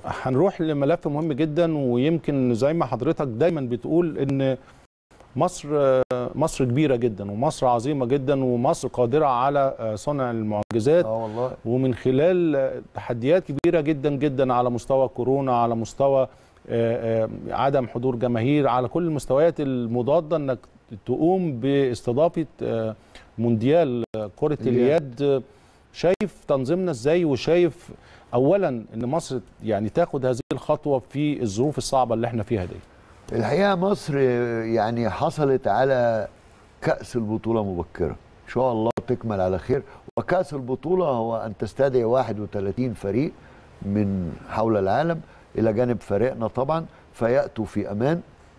هنروح لملف مهم جدا ويمكن زي ما حضرتك دايما بتقول ان مصر مصر كبيره جدا ومصر عظيمه جدا ومصر قادره على صنع المعجزات اه والله ومن خلال تحديات كبيره جدا جدا على مستوى كورونا على مستوى آه، آه، عدم حضور جماهير على كل المستويات المضاده انك تقوم باستضافه آه، مونديال كره اليد. اليد شايف تنظيمنا ازاي وشايف اولا ان مصر يعني تاخد هذه الخطوه في الظروف الصعبه اللي احنا فيها دي الحقيقه مصر يعني حصلت على كاس البطوله مبكرا ان شاء الله تكمل على خير وكاس البطوله هو ان تستدعي 31 فريق من حول العالم الى جانب فريقنا طبعا فياتوا في امان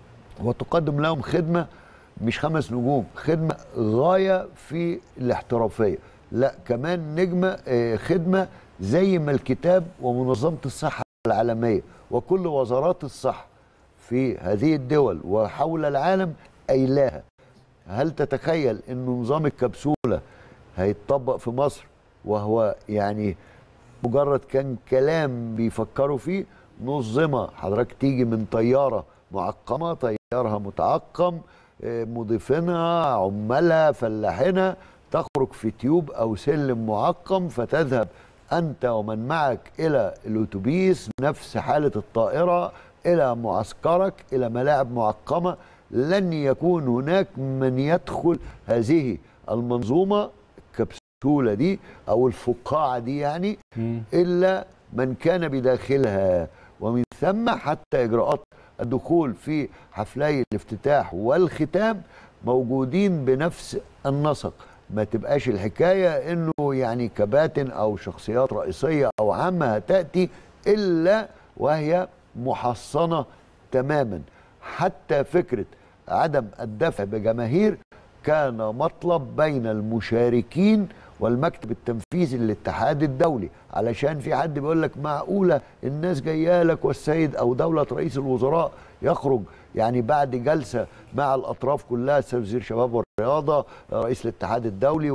وتقدم لهم خدمه مش خمس نجوم خدمه غايه في الاحترافيه لا كمان نجمه آه، خدمه زي ما الكتاب ومنظمه الصحه العالميه وكل وزارات الصحه في هذه الدول وحول العالم قايلاها هل تتخيل ان نظام الكبسوله هيتطبق في مصر وهو يعني مجرد كان كلام بيفكروا فيه نظمه حضرتك تيجي من طياره معقمه طيارها متعقم آه، مضيفينها عمالها فلاحينها تخرج في تيوب او سلم معقم فتذهب انت ومن معك الى الاتوبيس نفس حاله الطائره الى معسكرك الى ملاعب معقمه لن يكون هناك من يدخل هذه المنظومه الكبسوله دي او الفقاعه دي يعني الا من كان بداخلها ومن ثم حتى اجراءات الدخول في حفلي الافتتاح والختام موجودين بنفس النسق ما تبقاش الحكايه انه يعني كباتن او شخصيات رئيسيه او عامه هتاتي الا وهي محصنه تماما حتى فكره عدم الدفع بجماهير كان مطلب بين المشاركين والمكتب التنفيذي للاتحاد الدولي علشان في حد بيقول لك معقوله الناس جايه لك والسيد او دوله رئيس الوزراء يخرج يعني بعد جلسه مع الاطراف كلها سيد وزير الشباب والرياضه رئيس الاتحاد الدولي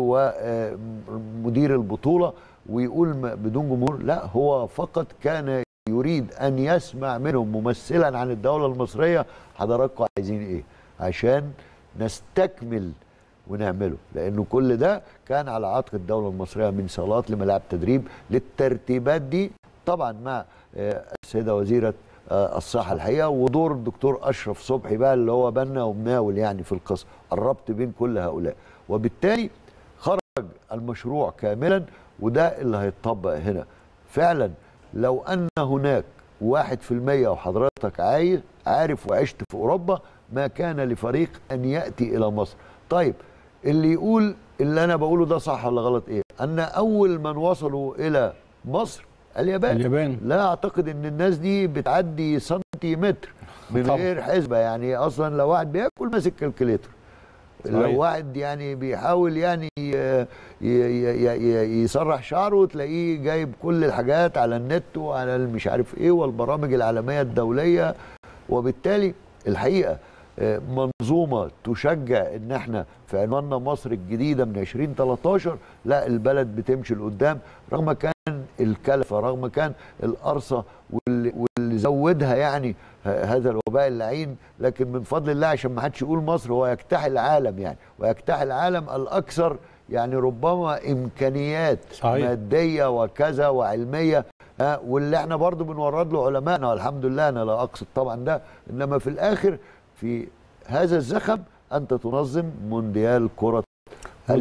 ومدير البطوله ويقول م- بدون جمهور لا هو فقط كان يريد ان يسمع منهم ممثلا عن الدوله المصريه حضراتكم عايزين ايه عشان نستكمل ونعمله لانه كل ده كان على عاتق الدوله المصريه من صالات لملاعب تدريب للترتيبات دي طبعا مع آه، السيده وزيره آه، الصحه الحقيقه ودور الدكتور اشرف صبحي بقى اللي هو بنا ومناول يعني في القصه الربط بين كل هؤلاء وبالتالي خرج المشروع كاملا وده اللي هيتطبق هنا فعلا لو ان هناك واحد في المية وحضرتك عايز عارف وعشت في أوروبا ما كان لفريق أن يأتي إلى مصر طيب اللي يقول اللي أنا بقوله ده صح ولا غلط إيه أن أول من وصلوا إلى مصر اليابان اليابان. لا أعتقد أن الناس دي بتعدي سنتيمتر من طبعا. غير حسبة يعني أصلا لو واحد بياكل ماسك كالكوليتر صحيح. لو واحد يعني بيحاول يعني ي- ي- ي- ي- يسرح شعره تلاقيه جايب كل الحاجات على النت وعلى مش عارف ايه والبرامج العالميه الدوليه وبالتالي الحقيقه آه، منظومه تشجع ان احنا في عنواننا مصر الجديده من 2013 لا البلد بتمشي لقدام رغم كان الكلفه رغم كان القرصه واللي, واللي زودها يعني ه- هذا الوباء اللعين لكن من فضل الله عشان ما حدش يقول مصر هو يجتاح العالم يعني ويجتاح العالم الاكثر يعني ربما امكانيات صحيح. ماديه وكذا وعلميه ها واللي احنا برضو بنورد له علمائنا والحمد لله انا لا اقصد طبعا ده انما في الاخر في هذا الزخم انت تنظم مونديال كره